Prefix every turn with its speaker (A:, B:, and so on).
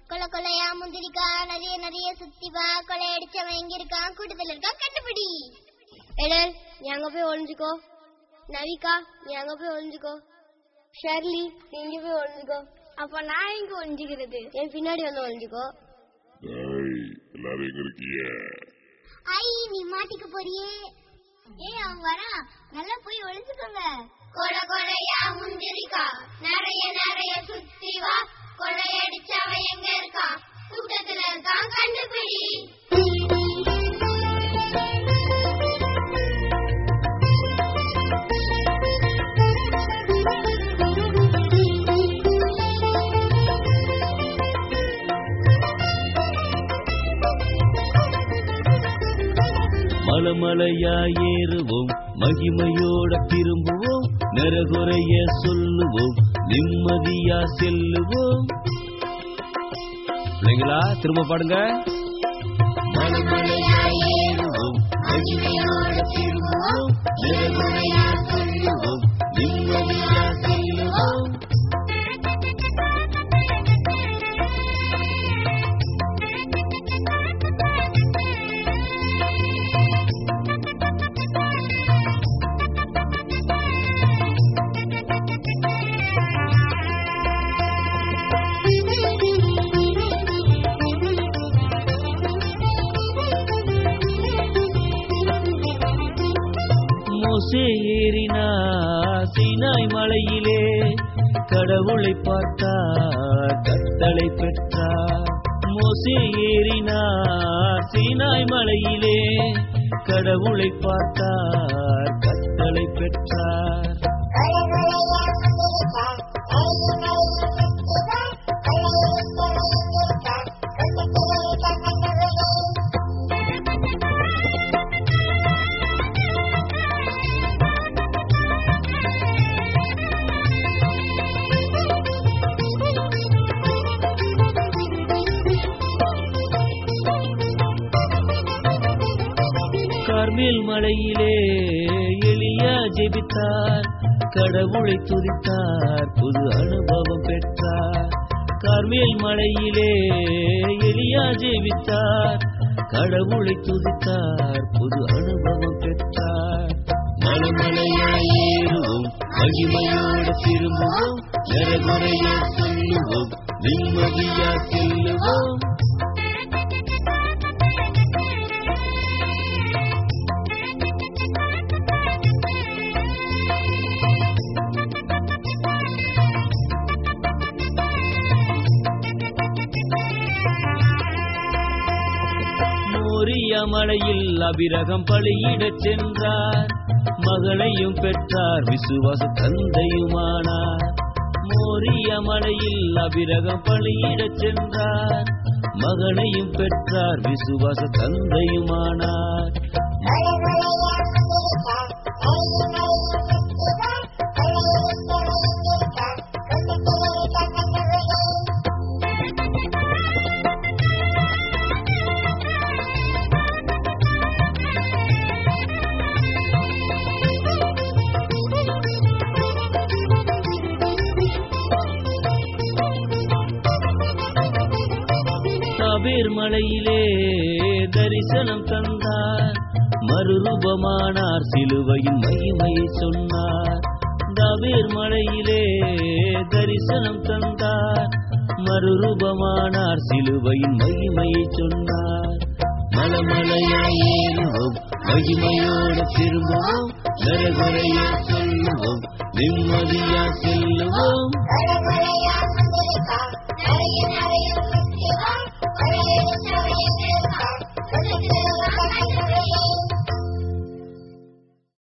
A: கொலை கொலையா முந்திரிக்கா நிறைய நிறைய சுத்தி வா கொலை அடிச்சவன் எங்க இருக்கான் கூட்டத்துல இருக்கான் கண்டுபிடி எடல் நீ அங்க போய் ஒளிஞ்சுக்கோ நவிகா நீ அங்க போய் ஒளிஞ்சுக்கோ ஷர்லி நீ இங்க போய் ஒளிஞ்சுக்கோ அப்ப நான் எங்க ஒளிஞ்சுக்கிறது என் பின்னாடி வந்து ஒளிஞ்சுக்கோ
B: டேய், எல்லாரும் எங்க இருக்கீங்க
A: ஐ நீ மாட்டிக்க போறியே ஏய் அவன் வரா நல்லா போய் ஒளிஞ்சுக்கோங்க கொடை கொடையா முந்திரிக்கா நிறைய நிறைய சுத்தி வா கொள்ளையடிச்சவன் எங்க இருக்கான் கூட்டத்துல இருக்கான் கண்டுபிடி
C: மலமலையா ஏறுவோம் மகிமையோட திரும்புவோம் நரகுறைய சொல்லுவோம் நிம்மதியா செல்லுவோம் பிள்ளைங்களா திரும்ப பாடுங்க மலமலையா ஏறுவோம் மகிமையோட திரும்புவோம் நரகுறைய சொல்லுவோம் நிம்மதியா செல்லுவோம் மோசே ஏறினார் சீனாய் மலையிலே கடவுளை பார்த்தார் கத்தளை பெற்றார் மோசே ஏறினார் சீனாய் மலையிலே கடவுளை பார்த்தார் கத்தளை பெற்றார் கார்மேல் மலையிலே எளியா ஜெபித்தார் கடவுளை துதித்தார் புது அனுபவம் பெற்றார் கார்மேல் மலையிலே எளியா ஜெபித்தார் கடவுளை துதித்தார் புது அனுபவம் பெற்றார் மலமலையாய் ஏறுவோம் மகிமையோடு திரும்புவோம் நரகுறைய சொல்லுவோம் நிம்மதியா செல்லுவோம் மோரிய மலையில் அபிரகம் பலியிடச் சென்றார் மகளையும் பெற்றார் விசுவாச தந்தையுமானார் மோரிய மலையில் அபிரகம் பலியிடச் சென்றார் மகளையும் பெற்றார் விசுவாச தந்தையுமானார் தாபேர் மலையிலே தரிசனம் தந்தார் மறுரூபமானார் சிலுவையின் மகிமையை சொன்னார் தாபேர் மலையிலே தரிசனம் தந்தார் மறுரூபமானார் சிலுவையின் மகிமையை சொன்னார் மலமலையாய் ஏறுவோம் மகிமையோடு திரும்புவோம் நரகுறைய சொல்லுவோம் நிம்மதியா செல்லுவோம்
A: நிறைய நிறைய